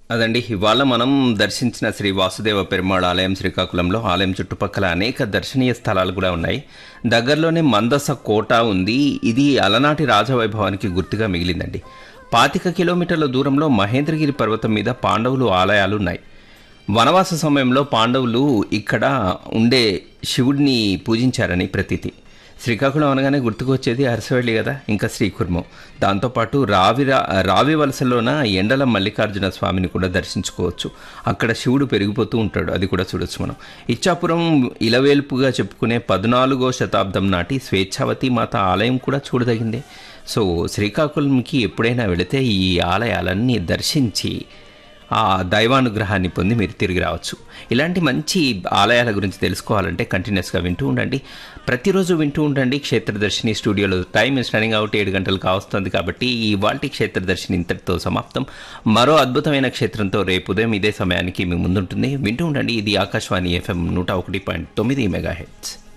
అదండి ఇవాళ మనం దర్శించిన శ్రీ వాసుదేవ పెరుమాళ్ ఆలయం శ్రీకాకుళంలో ఆలయం చుట్టుపక్కల అనేక దర్శనీయ స్థలాలు కూడా ఉన్నాయి దగ్గరలోనే మందస కోట ఉంది ఇది అలనాటి రాజవైభవానికి గుర్తుగా మిగిలిందండి పాతిక కిలోమీటర్ల దూరంలో మహేంద్రగిరి పర్వతం మీద పాండవులు ఆలయాలు ఉన్నాయి వనవాస సమయంలో పాండవులు ఇక్కడ ఉండే శివుడిని పూజించారని ప్రతీతి శ్రీకాకుళం అనగానే గుర్తుకొచ్చేది అరసవెల్లి కదా ఇంకా శ్రీకుర్మం దాంతోపాటు రావి రావి వలసలోన ఎండల మల్లికార్జున స్వామిని కూడా దర్శించుకోవచ్చు అక్కడ శివుడు పెరిగిపోతూ ఉంటాడు అది కూడా చూడొచ్చు మనం ఇచ్చాపురం ఇలవేల్పుగా చెప్పుకునే పద్నాలుగో శతాబ్దం నాటి స్వేచ్ఛావతి మాత ఆలయం కూడా చూడదగిందే సో శ్రీకాకుళంకి ఎప్పుడైనా వెళితే ఈ ఆలయాలన్నీ దర్శించి ఆ దైవానుగ్రహాన్ని పొంది మీరు తిరిగి రావచ్చు ఇలాంటి మంచి ఆలయాల గురించి తెలుసుకోవాలంటే కంటిన్యూస్గా వింటూ ఉండండి ప్రతిరోజు వింటూ ఉండండి క్షేత్రదర్శిని స్టూడియోలో టైం ఇస్ రన్నింగ్ అవుట్ ఏడు గంటలు కావస్తుంది కాబట్టి ఈ వాల్టి క్షేత్రదర్శిని ఇంతటితో సమాప్తం మరో అద్భుతమైన క్షేత్రంతో రేపు ఉదయం ఇదే సమయానికి మీ ముందుంటుంది వింటూ ఉండండి ఇది ఆకాశవాణి ఎఫ్ఎం నూట ఒకటి పాయింట్ తొమ్మిది మెగా హెడ్స్